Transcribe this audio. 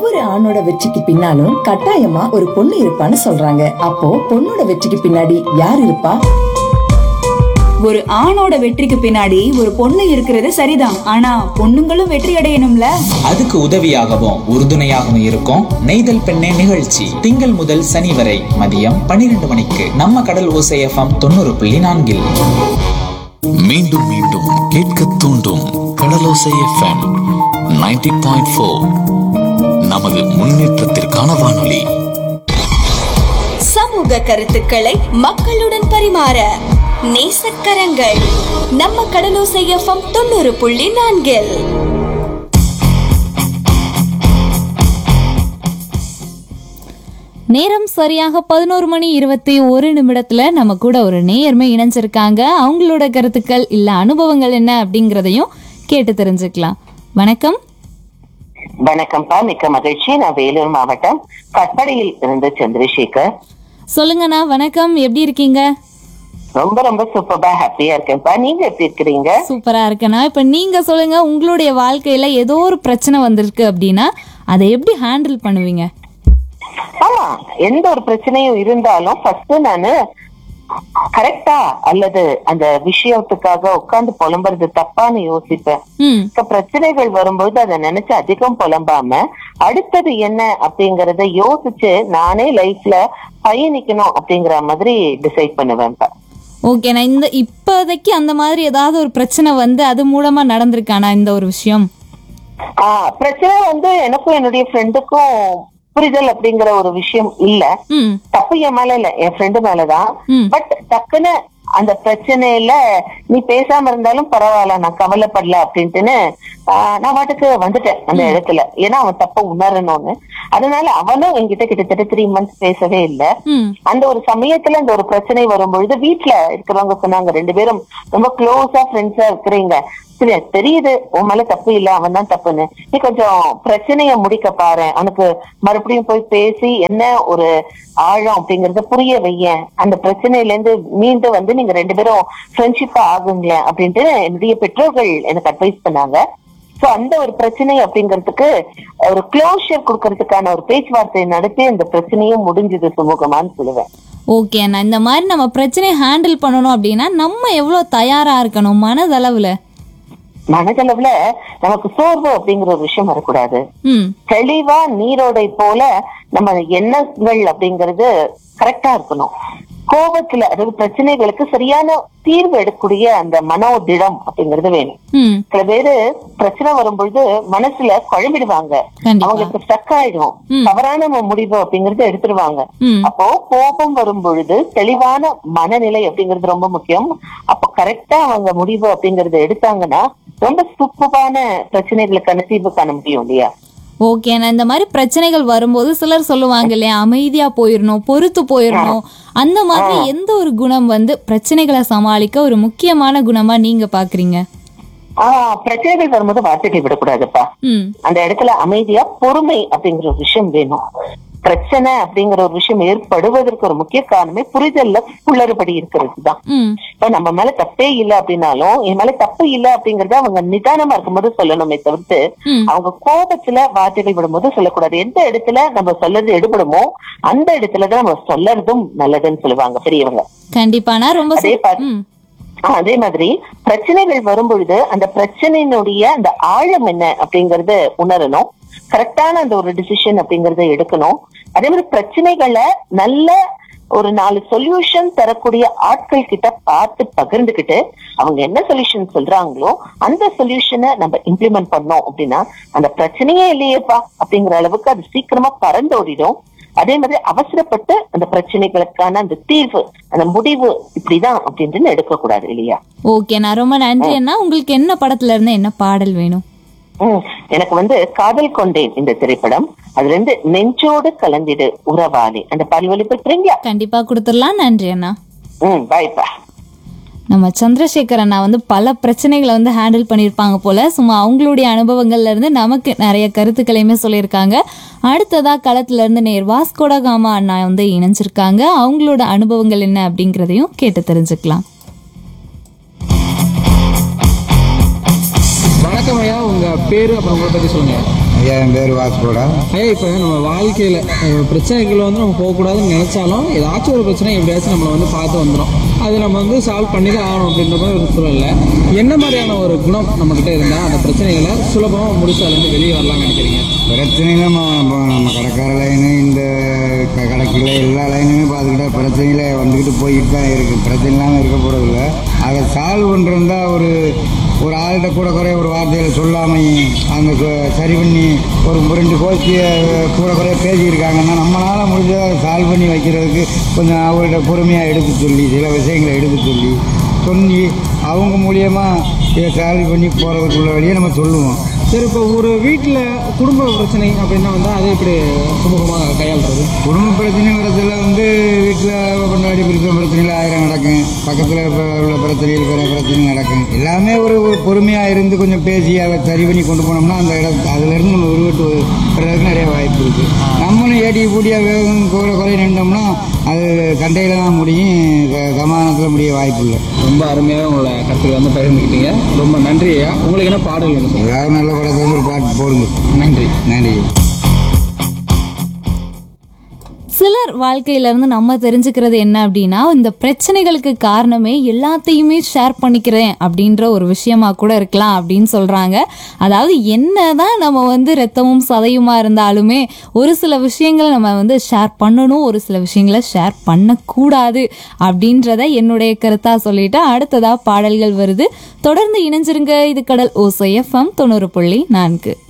ஒவ்வொரு ஆணோட வெற்றிக்கு பின்னாலும் கட்டாயமா ஒரு பொண்ணு இருப்பான்னு சொல்றாங்க அப்போ பொண்ணோட வெற்றிக்கு பின்னாடி யார் இருப்பா ஒரு ஆணோட வெற்றிக்கு பின்னாடி ஒரு பொண்ணு இருக்கிறது சரிதான் ஆனா பொண்ணுங்களும் வெற்றி அடையணும்ல அதுக்கு உதவியாகவும் உறுதுணையாகவும் இருக்கும் நெய்தல் பெண்ணே நிகழ்ச்சி திங்கள் முதல் சனி வரை மதியம் பன்னிரண்டு மணிக்கு நம்ம கடல் ஓசை எஃப்எம் தொண்ணூறு புள்ளி நான்கில் மீண்டும் மீண்டும் கேட்க தூண்டும் கடலோசை எஃப்எம் 90.4 பாயிண்ட் ஃபோர் நமது முன்னேற்றத்திற்கான வானொலி சமூக கருத்துக்களை மக்களுடன் பரிமாற நேசக்கரங்கள் நம்ம கடலோசை எஃப்எம் தொண்ணூறு புள்ளி நான்கில் நேரம் சரியாக பதினோரு மணி இருபத்தி ஒரு நிமிடத்துல நம்ம கூட ஒரு நேயர்மை இணைஞ்சிருக்காங்க அவங்களோட கருத்துக்கள் இல்ல அனுபவங்கள் என்ன அப்படிங்கறதையும் கேட்டு தெரிஞ்சுக்கலாம் வணக்கம் வணக்கம்ப்பா மிக்க மகிழ்ச்சி நான் வேலூர் மாவட்டம் கட்படியில் இருந்து சந்திரசேகர் சொல்லுங்கண்ணா வணக்கம் எப்படி இருக்கீங்க ரொம்ப ரொம்ப சூப்பரா ஹாப்பியா இருக்கேன்ப்பா நீங்க எப்படி இருக்கிறீங்க சூப்பரா இருக்கேண்ணா இப்ப நீங்க சொல்லுங்க உங்களுடைய வாழ்க்கையில ஏதோ ஒரு பிரச்சனை வந்திருக்கு அப்படின்னா அதை எப்படி ஹேண்டில் பண்ணுவீங்க ஆமா எந்த ஒரு பிரச்சனையும் இருந்தாலும் ஃபர்ஸ்ட் நானு கரெக்டா அல்லது அந்த விஷயத்துக்காக உட்கார்ந்து புலம்புறது தப்பான்னு யோசிப்பேன் ம் இப்ப பிரச்சனைகள் வரும்போது அதை நினைச்சு அதிகம் புலம்பாம அடுத்தது என்ன அப்படிங்கறத யோசிச்சு நானே லைஃப்ல பயணிக்கணும் அப்படிங்கிற மாதிரி டிசைட் பண்ணுவேன்ப்பா ஓகே நான் இந்த இப்போதைக்கு அந்த மாதிரி ஏதாவது ஒரு பிரச்சனை வந்து அது மூலமா நடந்திருக்கானா இந்த ஒரு விஷயம் ஆஹ் பிரச்சனை வந்து எனக்கும் என்னுடைய ஃப்ரெண்டுக்கும் புரிதல் அப்படிங்கிற ஒரு விஷயம் இல்ல ம் தப்பு என் மேல இல்ல என் ஃப்ரெண்டு மேலதான் ம். பட் டக்குன்னு அந்த பிரச்சனையில நீ பேசாம இருந்தாலும் பரவாயில்ல நான் கவலைப்படல அப்படின்ட்டுன்னு ஆஹ் நான் பாட்டுக்கு வந்துட்டேன் அந்த இடத்துல ஏன்னா அவன் தப்ப உணரணும்னு அதனால அவனும் என்கிட்ட கிட்டத்தட்ட த்ரீ மந்த்ஸ் பேசவே இல்ல ம் அந்த ஒரு சமயத்துல அந்த ஒரு பிரச்சனை வரும்பொழுது வீட்ல இருக்கிறவங்க சொன்னாங்க ரெண்டு பேரும் ரொம்ப க்ளோஸா ஃப்ரெண்ட்ஸா இருக்கிறீங்க சரி எனக்கு தெரியுது உன் மேல தப்பு இல்ல அவன் தான் தப்புன்னு நீ கொஞ்சம் பிரச்சனைய முடிக்க பாரு அவனுக்கு மறுபடியும் போய் பேசி என்ன ஒரு ஆழம் அப்படிங்கறத புரிய வையேன் அந்த பிரச்சனையில இருந்து மீண்டு வந்து நீங்க ரெண்டு பேரும் ஃப்ரெண்ட்ஷிப்பா ஆகுங்களேன் அப்படின்ட்டு என்னுடைய பெற்றோர்கள் எனக்கு அட்வைஸ் பண்ணாங்க சோ அந்த ஒரு பிரச்சனை அப்படிங்கிறதுக்கு ஒரு க்ளோஷர் கொடுக்கறதுக்கான ஒரு பேச்சுவார்த்தை நடத்தி அந்த பிரச்சனையும் முடிஞ்சது சுமூகமான்னு சொல்லுவேன் ஓகே அண்ணா இந்த மாதிரி நம்ம பிரச்சனையை ஹேண்டில் பண்ணணும் அப்படின்னா நம்ம எவ்வளோ தயாரா இருக்கணும் மனதளவுல மனதளவுல நமக்கு சோர்வு அப்படிங்கிற ஒரு விஷயம் வரக்கூடாது ம் தெளிவா நீரோடை போல நம்ம எண்ணங்கள் அப்படிங்கிறது கரெக்டா இருக்கணும் கோபத்துல அதாவது பிரச்சனைகளுக்கு சரியான தீர்வு எடுக்கக்கூடிய அந்த மனோதிடம் அப்படிங்கிறது வேணும் ம் சில பேரு பிரச்சனை வரும்பொழுது மனசுல குழம்பிடுவாங்க கண்டிப்பா. அவங்களுக்கு ஸ்டக் ஆயிடும் ம். தவறான ம- முடிவு அப்படிங்கறத எடுத்துருவாங்க ம் அப்போ கோபம் வரும் பொழுது தெளிவான மனநிலை அப்படிங்கிறது ரொம்ப முக்கியம் அப்போ கரெக்டா அவங்க முடிவு அப்படிங்கறத எடுத்தாங்கன்னா ரொம்ப சூப்பரான பிரச்சனைகளுக்கான தீர்வு காண முடியும் இல்லையா ஓகே நான் இந்த மாதிரி பிரச்சனைகள் வரும்போது சிலர் சொல்லுவாங்க இல்லையா அமைதியா போயிடணும் பொறுத்து போயிடணும் அந்த மாதிரி எந்த ஒரு குணம் வந்து பிரச்சனைகளை சமாளிக்க ஒரு முக்கியமான குணமா நீங்க பாக்குறீங்க ஆஹ் பிரச்சனைகள் வரும்போது வார்த்தைகள் விடக்கூடாதுப்பா ம் அந்த இடத்துல அமைதியா பொறுமை அப்படிங்கிற ஒரு விஷயம் வேணும் பிரச்சனை அப்படிங்கிற ஒரு விஷயம் ஏற்படுவதற்கு ஒரு முக்கிய காரணமே புரிதல்ல குளறுபடி இருக்கிறது தான் ம் இப்ப நம்ம மேல தப்பே இல்ல அப்படின்னாலும் என் மேல தப்பு இல்ல அப்படிங்கறத அவங்க நிதானமா இருக்கும்போது சொல்லணுமே தவிர்த்து ம். அவங்க கோபத்துல வார்த்தைகள் விடும்போது சொல்லக்கூடாது எந்த இடத்துல நம்ம சொல்லறது எடுபடுமோ அந்த இடத்துலதான் நம்ம சொல்லறதும் நல்லதுன்னு சொல்லுவாங்க பெரியவங்க கண்டிப்பானா ரொம்ப அதே சு- பாரு. ம் ஆஹ் அதே மாதிரி பிரச்சனைகள் வரும்பொழுது அந்த பிரச்சனையினுடைய அந்த ஆழம் என்ன அப்படிங்கறத உணரணும் கரெக்டான அந்த ஒரு டிசிஷன் அப்படிங்கறத எடுக்கணும் அதே மாதிரி பிரச்சனைகளை நல்ல ஒரு நாலு சொல்யூஷன் தரக்கூடிய ஆட்கள் கிட்ட பார்த்து பகிர்ந்துகிட்டு அவங்க என்ன சொல்யூஷன் சொல்றாங்களோ அந்த சொல்யூஷனை நம்ம இம்ப்ளிமெண்ட் பண்ணோம் அப்படின்னா அந்த பிரச்சனையே இல்லையேப்பா அப்படிங்கிற அளவுக்கு அது சீக்கிரமா பறந்தோடிடும் அதே மாதிரி அவசரப்பட்டு அந்த பிரச்சனைகளுக்கான அந்த தீர்வு அந்த முடிவு இப்படிதான் அப்படின்ட்டு எடுக்க கூடாது இல்லையா ஓகே நான் ரொம்ப நன்றி அண்ணா உங்களுக்கு என்ன படத்துல இருந்து என்ன பாடல் வேணும் ம், எனக்கு வந்து காதல் கொண்டேன் இந்த திரைப்படம் அதுல இருந்து நெஞ்சோடு கலந்திடு உறவாளி அந்த பால் வெளிப்படுத்துறீங்களா கண்டிப்பா கொடுத்துடலாம் நன்றி அண்ணா ம் பாய்ப்பா நம்ம சந்திரசேகர் அண்ணா வந்து பல பிரச்சனைகளை வந்து ஹேண்டில் பண்ணியிருப்பாங்க போல சும்மா அவங்களுடைய அனுபவங்கள்ல இருந்து நமக்கு நிறைய கருத்துக்களையுமே சொல்லியிருக்காங்க அடுத்ததா களத்துல இருந்து நேர் வாஸ்கோட காமா அண்ணா வந்து இணைஞ்சிருக்காங்க அவங்களோட அனுபவங்கள் என்ன அப்படிங்கிறதையும் கேட்டு தெரிஞ்சுக்கலாம் வணக்கம் ஐயா உங்க பேரு அப்புறம் உங்களை பத்தி சொல்லுங்க ஐயா என் பேர் வாஸ்கோடா ஐயா இப்போ நம்ம வாழ்க்கையில் பிரச்சனைகள் வந்து நம்ம போகக்கூடாதுன்னு நினச்சாலும் ஏதாச்சும் ஒரு பிரச்சனை எப்படியாச்சும் நம்மளை வந்து பார்த்து வந்துடும் அது நம்ம வந்து சால்வ் பண்ணி தான் ஆகணும் அப்படின்ற மாதிரி ஒரு சூழல்ல என்ன மாதிரியான ஒரு குணம் நம்மக்கிட்ட இருந்தால் அந்த பிரச்சனைகளை சுலபமாக முடிச்சு அதுலேருந்து வெளியே வரலாம்னு நினைக்கிறீங்க பிரச்சனையில நம்ம நம்ம- நம்ம கடைக்கார லைனு இந்த க- கடைக்குள்ள எல்லா லைனுமே பார்த்துக்கிட்டா பிரச்சனையில வந்துக்கிட்டு போய்கிட்டு தான் இருக்குது பிரச்சனை இல்லாமல் இருக்க போகிறதில்ல அதை சால்வ் பண்ணுறதா ஒரு ஒரு ஆள்கிட்ட கூட குறைய ஒரு வார்த்தையில் சொல்லாமையும் அந்த ச- சரி பண்ணி ஒரு ரெண்டு கோஷ்டியை கூட குறைய பேசியிருக்காங்கன்னா நம்மளால முடிஞ்சதை அதை சால்வ் பண்ணி வைக்கிறதுக்கு கொஞ்சம் அவர்கிட்ட பொறுமையாக எடுத்து சொல்லி சில விஷயங்களை எடுத்து சொல்லி சொல்லி அவங்க மூலியமா இதை சால்வ் பண்ணி போகிறதுக்குள்ள வழியை நம்ம சொல்லுவோம் சரி இப்போ ஒரு வீட்டில் குடும்ப பிரச்சனை அப்படின்னா வந்து அதை எப்படி சுமூகமாக கையாளுறது குடும்ப பிரச்சனைங்கிறதுல வந்து வீட்டில் கொண்டாடி பிரித்த பிரச்சனைகள் ஆயிரம் நடக்கும் பக்கத்தில் உள்ள பிரச்சனைகள் பிற பிரச்சனை நடக்கும் எல்லாமே ஒரு ஒரு பொறுமையாக இருந்து கொஞ்சம் பேசி அதை சரி பண்ணி கொண்டு போனோம்னா அந்த இடத்து அதுலேருந்து நம்ம உருவட்டு வர்றதுக்கு நிறைய வாய்ப்பு இருக்குது நம்மளும் ஏடி பூடியாக வேகம் கூட குறை நின்றோம்னா அது சண்டையில் தான் முடியும் க- சமாதானத்தில் முடிய வாய்ப்பு இல்லை ரொம்ப அருமையாக உங்களோட கருத்துக்களை வந்து பகிர்ந்துக்கிட்டீங்க ரொம்ப நன்றி ஐயா உங்களுக்கு என்ன பாடல் வேணும் சொல்லுங்க ஏதாவது நல்ல படத்தை வந்து ஒரு பாட்டு போடுங்க நன்றி நன்றி சிலர் வாழ்க்கையில இருந்து நம்ம தெரிஞ்சுக்கிறது என்ன அப்படின்னா இந்த பிரச்சனைகளுக்கு காரணமே எல்லாத்தையுமே ஷேர் பண்ணிக்கிறேன் அப்படின்ற ஒரு விஷயமா கூட இருக்கலாம் அப்படின்னு சொல்றாங்க அதாவது என்னதான் நம்ம வந்து ரத்தமும் சதையுமா இருந்தாலுமே ஒரு சில விஷயங்களை நம்ம வந்து ஷேர் பண்ணணும் ஒரு சில விஷயங்களை ஷேர் பண்ணக்கூடாது அப்படின்றத என்னுடைய கருத்தா சொல்லிட்டு அடுத்ததா பாடல்கள் வருது தொடர்ந்து இணைஞ்சிருங்க இது கடல் ஓசை எஃப்எம் தொண்ணூறு புள்ளி நான்கு